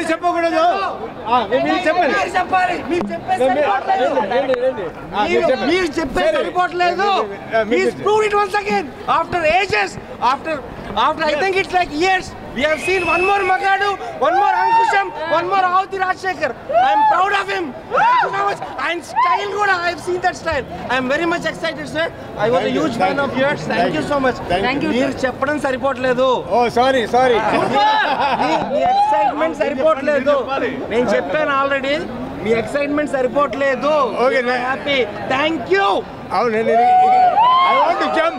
మీరు చెప్పకూడదు ఆ, మీరు మీరు చెప్పండి మీరు చెప్పాలి మీరు చెప్పేది మీరు- సరిపోవట్లేదు. రండి, రండి, రండి. ఆ, మీరు మీరు చెప్పండి. మీరు చెప్పేది సరే. సరిపోవట్లేదు ఆ, మీరు please prove it once again after ages after after I think it's like years we have seen one more magadu one more ankusham one more ahuti rajshekhar i am proud of him thank you so much and style kuda i have seen that style i am very much excited sir i was Thank a you, huge thank fan you. of yours thank Thank you you. so much Thank you. మీరు చెప్పడం సరిపోవట్లేదు oh sorry sorry మీ excitement సరిపోవట్లేదు నేను చెప్పాను already మీ excitement సరిపోవట్లేదు Okay, ne- happy thank you అవునండి I want to jump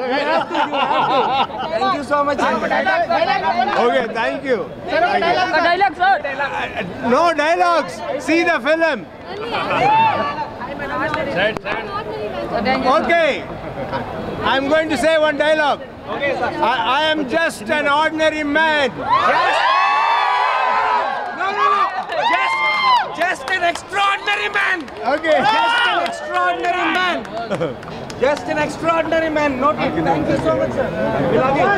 thank you so much okay thank you dialogue sir no dialogues see the film okay I'm going to say one dialogue I am just an ordinary man No, no, no. Just, just an extraordinary man. Okay Just an extraordinary man. Just an extraordinary man. Not Thank you so much, sir. We love you.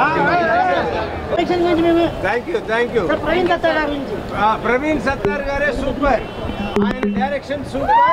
Thank you thank you Praveen Datta గారి గురించి ప్రవీణ్ సత్తార్ గారే super ఆయన direction super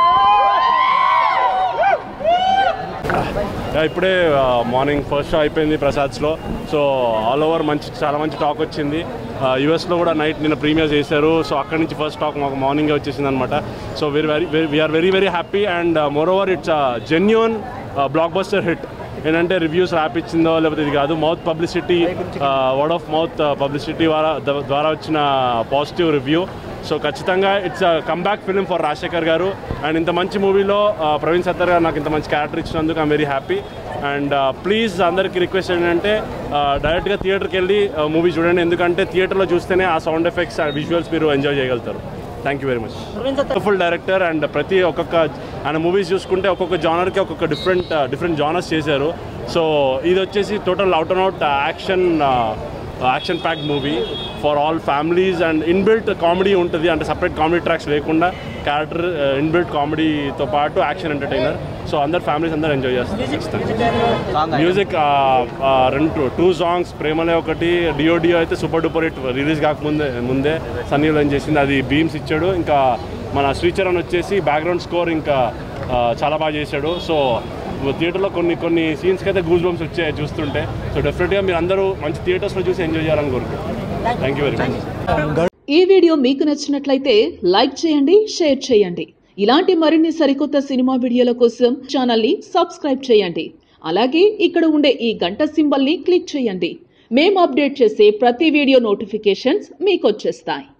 yeah, ఇప్పుడే ఆ, morning first show అయిపోయింది ప్రసాద్స్లో so all over మంచి చాలా మంచి టాక్ వచ్చింది ఆ, యుఎస్లో కూడా నైట్ నిన్న ప్రీమియర్ చేశారు సో అక్కడి నుంచి ఫస్ట్ టాక్ మాకు మార్నింగే వచ్చేసింది అనమాట so very very we're very very happy and moreover it's genuine blockbuster hit ఏంటంటే రివ్యూస్ రాపిచ్చిందో లేకపోతే ఇది కాదు mouth publicity word of mouth publicity ద్వారా ద్వారా వచ్చిన పాజిటివ్ రివ్యూ సో ఖచ్చితంగా it's comeback film for Rajasekhar గారు అండ్ ఇంత మంచి మూవీలో ప్రవీణ్ సత్తర్ గారు నాకు ఇంత మంచి క్యారెక్టర్ ఇచ్చినందుకు I'm very happy and please అందరికీ రిక్వెస్ట్ ఏంటంటే డైరెక్ట్గా థియేటర్కి వెళ్ళి మూవీ చూడండి ఎందుకంటే థియేటర్లో చూస్తేనే ఆ సౌండ్ ఎఫెక్ట్స్ అండ్ విజువల్స్ మీరు ఎంజాయ్ చేయగలుగుతారు thank you very much full director and ప్రతి ఒక్కొక్క ఆయన మూవీస్ చూసుకుంటే ఒక్కొక్క జానర్కి ఒక్కొక్క డిఫరెంట్ డిఫరెంట్ జానర్స్ చేశారు సో ఇది వచ్చేసి total out and out action action pack movie for all families and inbuilt comedy ఉంటుంది అంటే సపరేట్ కామెడీ ట్రాక్స్ లేకుండా క్యారెక్టర్ ఇన్బిల్ట్ కామెడీతో పాటు యాక్షన్ ఎంటర్టైనర్ సో అందరు ఫ్యామిలీస్ అందరు ఎంజాయ్ చేస్తారు ఖచ్చితంగా మ్యూజిక్ రెండు టూ సాంగ్స్ ప్రేమలే ఒకటి డియో డియో అయితే సూపర్ డూపర్ హిట్ రిలీజ్ కాకముందే ముందే సన్నీ ఏం చేసింది అది బీమ్స్ ఇచ్చాడు ఇంకా మన శ్రీచరణ్ వచ్చేసి బ్యాక్గ్రౌండ్ స్కోర్ ఇంకా ఆ, చాలా బాగా చేశాడు సో థియేటర్లో కొన్ని కొన్ని సీన్స్కి అయితే గూస్ బంప్స్ వచ్చాయి చూస్తుంటే సో డెఫినెట్గా మీరు అందరూ మంచి థియేటర్స్లో చూసి ఎంజాయ్ చేయాలని కోరుకుంటున్నాను థ్యాంక్ యూ వెరీ మచ్ ఈ వీడియో మీకు నచ్చినట్లయితే లైక్ చేయండి షేర్ చేయండి ఇలాంటి మరిన్ని సరికొత్త సినిమా వీడియోల కోసం ఛానల్ని సబ్స్క్రైబ్ చేయండి అలాగే ఇక్కడ ఉండే ఈ గంట సింబల్ని క్లిక్ చేయండి మేము అప్డేట్ చేసే ప్రతి వీడియో నోటిఫికేషన్స్ మీకు వచ్చేస్తాయి